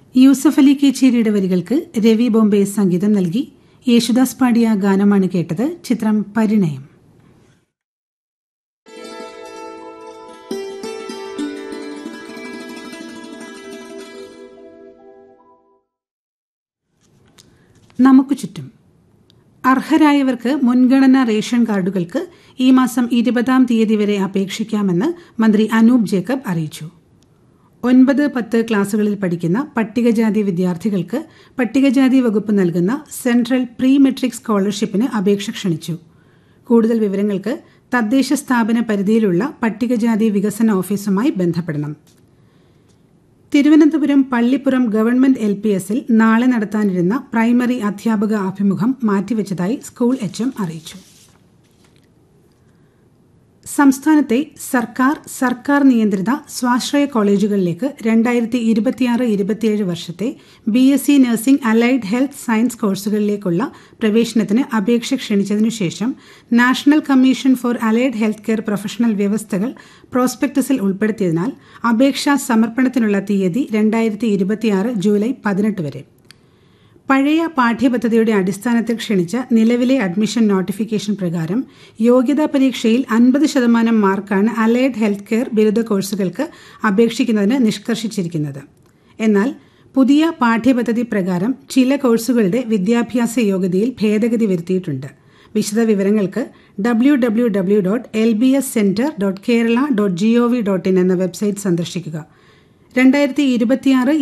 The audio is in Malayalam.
യൂസഫ് അലി കേച്ചേരിയുടെ വരികൾക്ക് രവി ബോംബെ സംഗീതം നൽകി യേശുദാസ് പാടിയ ഗാനമാണ് കേട്ടത് ചിത്രം പരിണയം നമുക്ക് ചുറ്റും അർഹരായവർക്ക് മുൻഗണനാ റേഷൻ കാർഡുകൾക്ക് ഈ മാസം ഇരുപതാം തീയതി വരെ അപേക്ഷിക്കാമെന്ന് മന്ത്രി അനൂപ് ജേക്കബ് അറിയിച്ചു ഒൻപത് പത്ത് ക്ലാസുകളിൽ പഠിക്കുന്ന പട്ടികജാതി വിദ്യാർത്ഥികൾക്ക് പട്ടികജാതി വകുപ്പ് നൽകുന്ന സെൻട്രൽ പ്രീ മെട്രിക് സ്കോളർഷിപ്പിന് അപേക്ഷ ക്ഷണിച്ചു കൂടുതൽ വിവരങ്ങൾക്ക് തദ്ദേശ സ്ഥാപന പരിധിയിലുള്ള പട്ടികജാതി വികസന ഓഫീസുമായി ബന്ധപ്പെടണം Thiruvananthapuram Pallippuram government L P എസിൽ നാളെ നടത്താനിരുന്ന പ്രൈമറി അധ്യാപക അഭിമുഖം മാറ്റിവെച്ചതായി സ്കൂൾ എച്ച് എം അറിയിച്ചു സംസ്ഥാനത്തെ സർക്കാർ സർക്കാർ നിയന്ത്രിത സ്വാശ്രയ കോളേജുകളിലേക്ക് രണ്ടായിരത്തി ഇരുപത്തിയാറ് ഇരുപത്തിയേഴ് വർഷത്തെ B S C nursing allied health science കോഴ്സുകളിലേക്കുള്ള പ്രവേശനത്തിന് അപേക്ഷ ക്ഷണിച്ചതിനു ശേഷം national commission for allied health care professional വ്യവസ്ഥകൾ പ്രോസ്പെക്ടസിൽ ഉൾപ്പെടുത്തിയതിനാൽ അപേക്ഷാ സമർപ്പണത്തിനുള്ള തീയതി രണ്ടായിരത്തി ഇരുപത്തിയാറ് ജൂലൈ പതിനെട്ട് വരെ പഴയ പാഠ്യപദ്ധതിയുടെ അടിസ്ഥാനത്തിൽ ക്ഷണിച്ച നിലവിലെ അഡ്മിഷൻ നോട്ടിഫിക്കേഷൻ പ്രകാരം യോഗ്യതാ പരീക്ഷയിൽ അൻപത് ശതമാനം മാർക്കാണ് അലൈഡ് ഹെൽത്ത് കെയർ ബിരുദ കോഴ്സുകൾക്ക് അപേക്ഷിക്കുന്നതിന് നിഷ്കർഷിച്ചിരിക്കുന്നത് എന്നാൽ പുതിയ പാഠ്യപദ്ധതി പ്രകാരം ചില കോഴ്സുകളുടെ വിദ്യാഭ്യാസ യോഗ്യതയിൽ ഭേദഗതി വരുത്തിയിട്ടുണ്ട് വിശദ വിവരങ്ങൾക്ക് W W W dot L B S centre dot Kerala dot G O V dot in എന്ന വെബ്സൈറ്റ് സന്ദർശിക്കുക രണ്ടായിരത്തി ഇരുപത്തിയാറ്